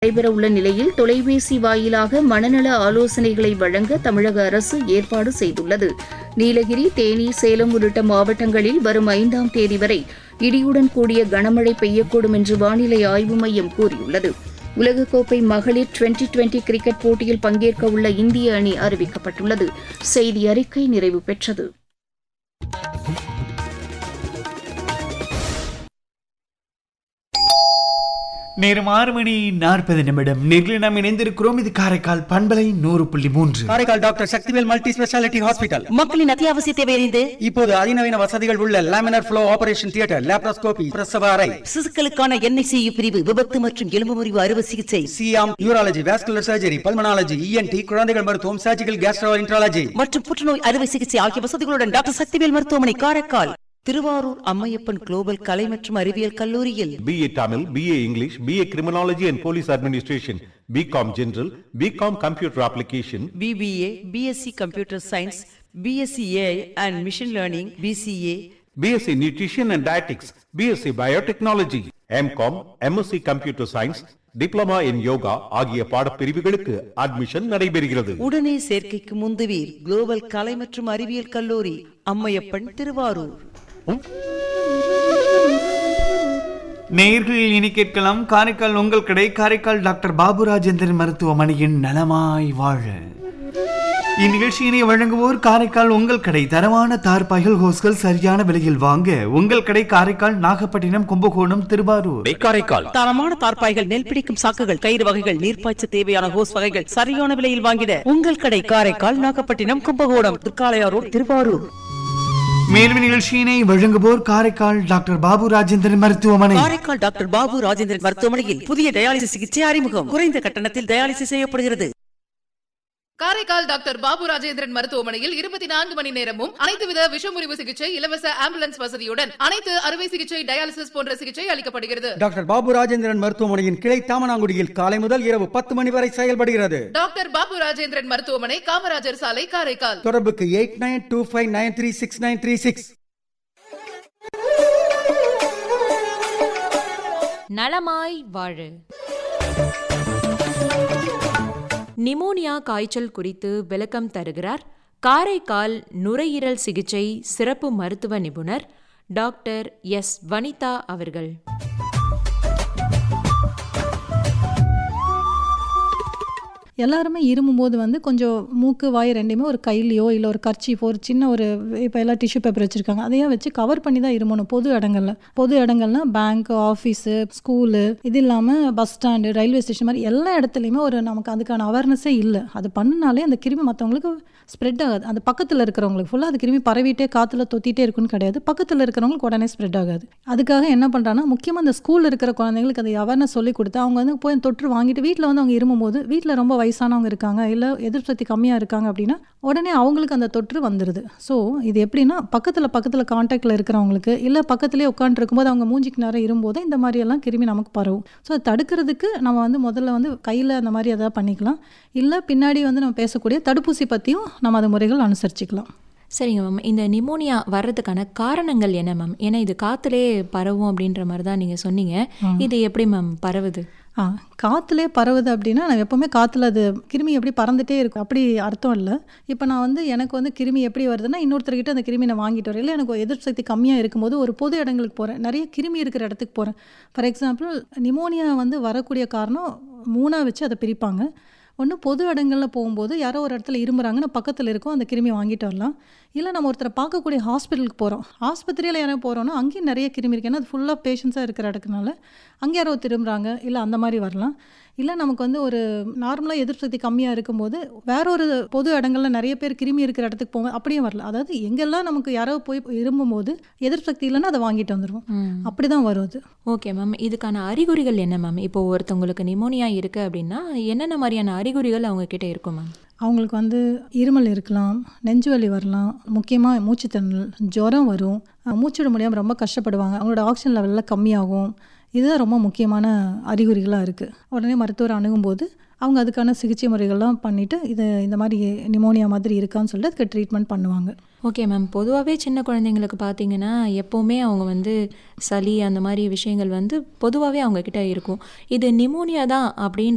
நடைபெறவுள்ள நிலையில் தொலைபேசி வாயிலாக மனநல ஆலோசனைகளை வழங்க தமிழக அரசு ஏற்பாடு செய்துள்ளது நீலகிரி தேனி சேலம் உள்ளிட்ட மாவட்டங்களில் வரும் ஐந்தாம் தேதி வரை இடியுடன் கூடிய கனமழை பெய்யக்கூடும் என்று வானிலை ஆய்வு மையம் கூறியுள்ளது உலகக்கோப்பை மகளிர் டுவெண்டி டுவெண்டி கிரிக்கெட் போட்டியில் பங்கேற்க உள்ள இந்திய அணி அறிவிக்கப்பட்டுள்ளது செய்தி அறிக்கை நிறைவு பெற்றது நேரம் ஆறு மணி நாற்பது நிமிடம் நேரில் நாம் இணைந்திருக்கிறோம் இது காரைக்கால் பண்பலை நூறு புள்ளி மூன்று Karaikal doctor Sakthivel multi speciality hospital மக்களின் அத்தியாவசிய தேவை அறிந்து இப்போது அதிநவீன வசதிகள் உள்ள laminar flow operation theatre laparoscopy பிரசவ அறை சிசுக்களுக்கான என்ஐசியு பிரிவு விபத்து மற்றும் எலும்பு முறிவு அறுவை சிகிச்சை சியாம் urology vascular surgery pulmonology ENT குழந்தைகள் மருத்துவம் சர்ஜிக்கல் கேஸ்ட்ரோ இன்ட்ராலஜி மற்றும் புற்றுநோய் அறுவை சிகிச்சை ஆகிய வசதிகளுடன் டாக்டர் சக்திவேல் மருத்துவமனை காரைக்கால் திருவாரூர் அம்மையப்பன் குளோபல் கலை மற்றும் அறிவியல் கல்லூரியில் BA Tamil, BA English, BA Criminology and Police Administration, BCom General, BCom Computer Application, BBA BSc computer science BSc AI and machine learning BCA BSc Nutrition and Dietetics, BSc Biotechnology, MCom, MSc Computer Science, Diploma in Yoga ஆகிய பாடப்பிரிவுகளுக்கு admission நடைபெறுகிறது உடனே சேர்க்கைக்கு முந்துவீர் global கலை மற்றும் அறிவியல் கல்லூரி அம்மையப்பன் திருவாரூர் நேர்கள் இனி கேட்கலாம் காரைக்கால் உங்கள் கடை காரைக்கால் டாக்டர் பாபு ராஜேந்திரன் மருத்துவமனையின் நலமாய் வாழ இந்நிகழ்ச்சியினை வழங்குவோர் காரைக்கால் உங்கள் கடை தரமான தார்பாய்கள் ஹோஸ்கள் சரியான விலையில் வாங்க உங்கள் கடை காரைக்கால் நாகப்பட்டினம் கும்பகோணம் திருவாரூர் காரைக்கால் தரமான தார்ப்பாய்கள் நெல் பிடிக்கும் சாக்குகள் கயிறு வகைகள் நீர்ப்பாய்ச்ச தேவையான ஹோஸ் வகைகள் சரியான விலையில் வாங்கிட உங்கள் கடை காரைக்கால் நாகப்பட்டினம் கும்பகோணம் திருக்காளையாரோடு திருவாரூர் மேலும் நிகழ்ச்சியினை வழங்குவோர் காரைக்கால் டாக்டர் பாபு ராஜேந்திரன் மருத்துவமனை காரைக்கால் டாக்டர் பாபு ராஜேந்திரன் மருத்துவமனையில் புதிய டயாலிசிஸ் சிகிச்சை அறிமுகம் குறைந்த கட்டணத்தில் டயாலிசிஸ் செய்யப்படுகிறது காரைக்கால் டாக்டர் பாபு ராஜேந்திரன் மருத்துவமனையில் இருபத்தி நான்கு மணி நேரமும் அனைத்து வித விஷமுறிவு சிகிச்சை இலவச ஆம்புலன்ஸ் வசதியுடன் அனைத்து அறுவை சிகிச்சை டயாலிசிஸ் போன்ற சிகிச்சை அளிக்கப்படுகிறது டாக்டர் பாபு ராஜேந்திரன் மருத்துவமனையின் கிளை தாமனாங்குடியில் காலை முதல் இரவு பத்து மணி வரை செயல்படுகிறது டாக்டர் பாபு ராஜேந்திரன் மருத்துவமனை காமராஜர் சாலை காரைக்கால் தொடர்புக்கு eight nine two five nine three six nine three six நலமாய் வாழு நிமோனியா காய்ச்சல் குறித்து விளக்கம் தருகிறார் காரைக்கால் நுரையீரல் சிகிச்சை சிறப்பு மருத்துவ நிபுணர் டாக்டர் எஸ் வனிதா அவர்கள் எல்லாருமே இருமும்போது வந்து கொஞ்சம் மூக்கு வாய் ரெண்டையுமே ஒரு கையிலையோ இல்லை ஒரு கர்ச்சீஃபோ ஒரு சின்ன ஒரு இப்போ எல்லாம் டிஷ்யூ பேப்பர் வச்சுருக்காங்க அதையும் வச்சு கவர் பண்ணி தான் இருமணும் பொது இடங்கள்ல பொது இடங்கள்னா பேங்க் ஆஃபீஸு ஸ்கூலு இது இல்லாமல் பஸ் ஸ்டாண்டு ரயில்வே ஸ்டேஷன் மாதிரி எல்லா இடத்துலையுமே ஒரு நமக்கு அதுக்கான அவேர்னஸே இல்லை அது பண்ணினாலே அந்த கிருமி மற்றவங்களுக்கு ஸ்ப்ரெட் ஆகாது அந்த பக்கத்தில் இருக்கிறவங்களுக்கு ஃபுல்லாக அது கிருமி பரவிட்டே காற்றுல தொத்திட்டே இருக்குன்னு கிடையாது பக்கத்தில் இருக்கிறவங்களுக்கு உடனே ஸ்ப்ரெட் ஆகாது அதுக்காக என்ன பண்ணுறாங்கன்னா முக்கியமாக அந்த ஸ்கூலில் இருக்கிற குழந்தைங்களுக்கு அந்த அவேர்னஸ் சொல்லி கொடுத்து அவங்க வந்து போய் தொற்று வாங்கிட்டு வீட்டில் வந்து அவங்க இருமும்போது வீட்டில் ரொம்ப வயசானவங்க இருக்காங்க இல்லை எதிர்ப்பு சக்தி கம்மியாக இருக்காங்க அப்படின்னா உடனே அவங்களுக்கு அந்த தொற்று வந்துடுது ஸோ இது எப்படின்னா பக்கத்தில் பக்கத்தில் காண்டாக்டில் இருக்கிறவங்களுக்கு இல்லை பக்கத்துலேயே உட்காந்துருக்கும்போது அவங்க மூஞ்சிக்கு நேரம் இரும்போது இந்த மாதிரியெல்லாம் கிருமி நமக்கு பரவும் ஸோ அதை தடுக்கிறதுக்கு நம்ம வந்து முதல்ல வந்து கையில் அந்த மாதிரி எதாவது பண்ணிக்கலாம் இல்லை பின்னாடி வந்து நம்ம பேசக்கூடிய தடுப்பூசி பற்றியும் நம்ம அது முறைகள் அனுசரிச்சுக்கலாம் சரிங்க மேம் இந்த நிமோனியா வர்றதுக்கான காரணங்கள் என்ன மேம் ஏன்னா இது காத்துலே பரவும் அப்படின்ற மாதிரி தான் நீங்கள் சொன்னீங்க இது எப்படி மேம் பரவுது ஆ காற்றுலே பரவுது அப்படின்னா நான் எப்போவுமே காற்றுல அது கிருமி எப்படி பறந்துட்டே இருக்கும் அப்படி அர்த்தம் இல்லை இப்போ நான் வந்து எனக்கு வந்து கிருமி எப்படி வருதுன்னா இன்னொருத்தர்கிட்ட அந்த கிருமி நான் வாங்கிட்டு வரேன் இல்லை எனக்கு ஒரு எதிர்ப்பு சக்தி கம்மியாக இருக்கும்போது ஒரு பொது இடங்களுக்கு போகிறேன் நிறைய கிருமி இருக்கிற இடத்துக்கு போகிறேன் ஃபார் எக்ஸாம்பிள் நிமோனியா வந்து வரக்கூடிய காரணம் மூணாக வச்சு அதை பிரிப்பாங்க ஒன்று பொது இடங்களில் போகும்போது யாரோ ஒரு இடத்துல இருமுறாங்கன்னா பக்கத்தில் இருக்கும் அந்த கிருமி வாங்கிட்டு வரலாம் இல்லை நம்ம ஒருத்தரை பார்க்கக்கூடிய ஹாஸ்பிட்டலுக்கு போகிறோம் ஆஸ்பத்திரியில் யாரோ போகிறோன்னா அங்கேயும் நிறைய கிருமி இருக்கு ஏன்னா அது ஃபுல்லாக பேஷண்ட்ஸாக இருக்கிற இடத்துனால அங்கே யாரோ திரும்புகிறாங்க இல்லை அந்த மாதிரி வரலாம் இல்லை நமக்கு வந்து ஒரு நார்மலாக எதிர்ப்பு சக்தி கம்மியாக இருக்கும்போது வேற ஒரு பொது இடங்களில் நிறைய பேர் கிருமி இருக்கிற இடத்துக்கு போங்க அப்படியே வரல அதாவது எங்கெல்லாம் நமக்கு யாரோ போய் இருமும்போது எதிர்ப்பு சக்தி இல்லைன்னா அதை வாங்கிட்டு வந்துடுவோம் அப்படி தான் வரும் அது ஓகே மேம் இதுக்கான அறிகுறிகள் என்ன மேம் இப்போ ஒருத்தவங்களுக்கு நிமோனியா இருக்குது அப்படின்னா என்னென்ன மாதிரியான அறிகுறிகள் அவங்க கிட்ட இருக்கும் மேம் அவங்களுக்கு வந்து இருமல் இருக்கலாம் நெஞ்சு வலி வரலாம் முக்கியமாக மூச்சுத்திணறல் ஜுரம் வரும் அஹ் மூச்சு விட முடியாமல் ரொம்ப கஷ்டப்படுவாங்க அவங்களோட ஆக்சிஜன் லெவலில் கம்மியாகும் இதுதான் ரொம்ப முக்கியமான அறிகுறிகளாக இருக்குது உடனே மருத்துவர் அணுகும்போது அவங்க அதுக்கான சிகிச்சை முறைகள்லாம் பண்ணிவிட்டு இது இந்த மாதிரி நிமோனியா மாதிரி இருக்கான்னு சொல்லிட்டு அதுக்கு ட்ரீட்மெண்ட் பண்ணுவாங்க ஓகே மேம் பொதுவாகவே சின்ன குழந்தைங்களுக்கு பார்த்தீங்கன்னா எப்போவுமே அவங்க வந்து சளி அந்த மாதிரி விஷயங்கள் வந்து பொதுவாகவே அவங்க கிட்ட இருக்கும் இது நிமோனியா தான் அப்படின்ற